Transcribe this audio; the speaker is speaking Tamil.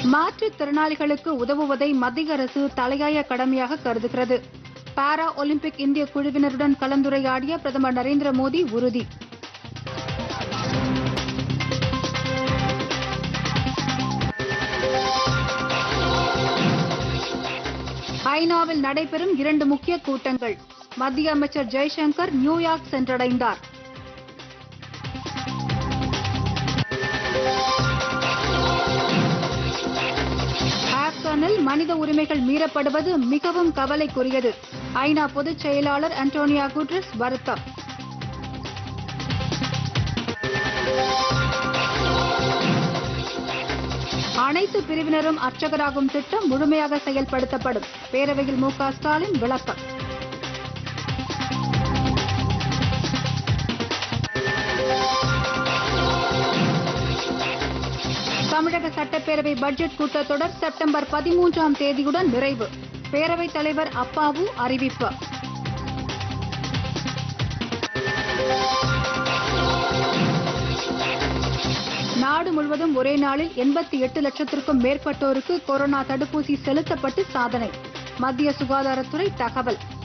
மாற்றுத்திறனாளிகளுக்கு உதவுவதை மத்திய அரசு தலையாய கடமையாக கருதுகிறது பாரா ஒலிம்பிக் இந்திய குழுவினருடன் கலந்துரையாடிய பிரதமர் நரேந்திர மோடி உறுதி ஐநாவில் நடைபெறும் இரண்டு முக்கிய கூட்டங்கள் மத்திய அமைச்சர் ஜெய்சங்கர் நியூயார்க் சென்றடைந்தார் ஆப்கானில் மனித உரிமைகள் மீறப்படுவது மிகவும் கவலைக்குரியது ஐநா பொதுச் செயலாளர் அன்டோனியா குட்ரஸ் வருத்தம் அனைத்து பிரிவினரும் அர்ச்சகராகும் திட்டம் முழுமையாக செயல்படுத்தப்படும் பேரவையில் மு க ஸ்டாலின் விளக்கம் தமிழக சட்டப்பேரவை பட்ஜெட் கூட்டத்தொடர் செப்டம்பர் பதிமூன்றாம் தேதியுடன் நிறைவு பேரவைத் தலைவர் அப்பாவு அறிவிப்பு நாடு முழுவதும் ஒரே நாளில் எண்பத்தி எட்டு லட்சத்திற்கும் மேற்பட்டோருக்கு கொரோனா தடுப்பூசி செலுத்தப்பட்டு சாதனை மத்திய சுகாதாரத்துறை தகவல்